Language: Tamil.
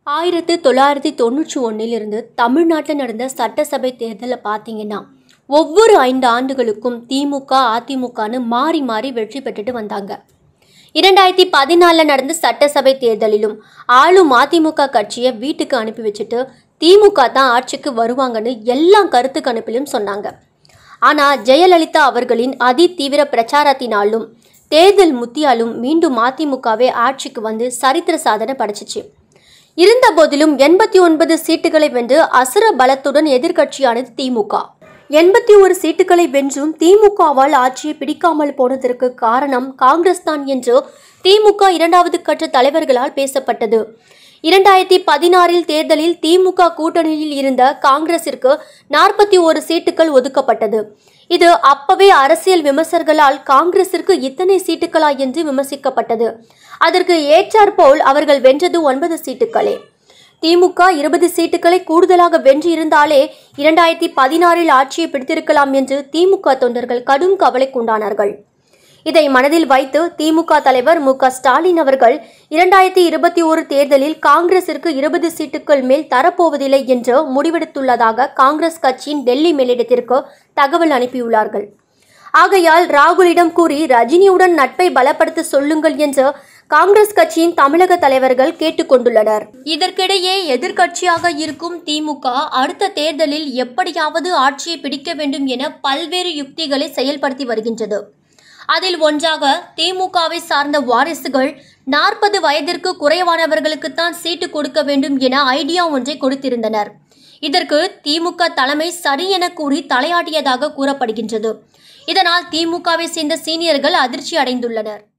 ஆயிரத்து தொள்ளாயிரத்தி தொண்ணூற்றி ஒன்றிலிருந்து தமிழ்நாட்டில் நடந்த சட்டசபை தேர்தலை பார்த்தீங்கன்னா ஒவ்வொரு ஐந்து ஆண்டுகளுக்கும் திமுக அதிமுகன்னு மாறி மாறி வெற்றி பெற்றுட்டு வந்தாங்க இரண்டாயிரத்தி பதினாலில் நடந்த சட்டசபை தேர்தலிலும் ஆளும் அதிமுக கட்சியை வீட்டுக்கு அனுப்பி வச்சுட்டு திமுக தான் ஆட்சிக்கு வருவாங்கன்னு எல்லா கருத்து கணிப்பிலும் சொன்னாங்க ஆனால் ஜெயலலிதா அவர்களின் அதி தீவிர பிரச்சாரத்தினாலும் தேர்தல் முத்தியாலும் மீண்டும் அதிமுகவே ஆட்சிக்கு வந்து சரித்திர சாதனை படைச்சிச்சு இருந்த போதிலும் எண்பத்தி ஒன்பது சீட்டுகளை வென்று அசுர பலத்துடன் எதிர்க்கட்சியானது திமுக எண்பத்தி ஒரு சீட்டுகளை வென்றும் திமுகவால் ஆட்சியை பிடிக்காமல் போனதற்கு காரணம் காங்கிரஸ் தான் என்று திமுக இரண்டாவது கட்ட தலைவர்களால் பேசப்பட்டது இரண்டாயிரத்தி பதினாறில் தேர்தலில் திமுக கூட்டணியில் இருந்த காங்கிரசிற்கு நாற்பத்தி ஒரு சீட்டுகள் ஒதுக்கப்பட்டது இது அப்பவே அரசியல் விமர்சகர்களால் காங்கிரசிற்கு இத்தனை சீட்டுகளா என்று விமர்சிக்கப்பட்டது அதற்கு ஏற்றாற்போல் அவர்கள் வென்றது ஒன்பது சீட்டுகளே திமுக இருபது சீட்டுகளை கூடுதலாக வென்றிருந்தாலே இரண்டாயிரத்தி பதினாறில் ஆட்சியை பிடித்திருக்கலாம் என்று திமுக தொண்டர்கள் கடும் கவலை கொண்டானார்கள் இதை மனதில் வைத்து திமுக தலைவர் மு க ஸ்டாலின் அவர்கள் இரண்டாயிரத்தி இருபத்தி ஒரு தேர்தலில் காங்கிரசிற்கு இருபது சீட்டுகள் மேல் தரப்போவதில்லை என்று முடிவெடுத்துள்ளதாக காங்கிரஸ் கட்சியின் டெல்லி மேலிடத்திற்கு தகவல் அனுப்பியுள்ளார்கள் ஆகையால் ராகுலிடம் கூறி ரஜினியுடன் நட்பை பலப்படுத்த சொல்லுங்கள் என்று காங்கிரஸ் கட்சியின் தமிழக தலைவர்கள் கேட்டுக்கொண்டுள்ளனர் இதற்கிடையே எதிர்க்கட்சியாக இருக்கும் திமுக அடுத்த தேர்தலில் எப்படியாவது ஆட்சியை பிடிக்க வேண்டும் என பல்வேறு யுக்திகளை செயல்படுத்தி வருகின்றது அதில் ஒன்றாக திமுகவை சார்ந்த வாரிசுகள் நாற்பது வயதிற்கு குறைவானவர்களுக்குத்தான் சீட்டு கொடுக்க வேண்டும் என ஐடியா ஒன்றை கொடுத்திருந்தனர் இதற்கு திமுக தலைமை சரி என கூறி தலையாட்டியதாக கூறப்படுகின்றது இதனால் திமுகவை சேர்ந்த சீனியர்கள் அதிர்ச்சி அடைந்துள்ளனர்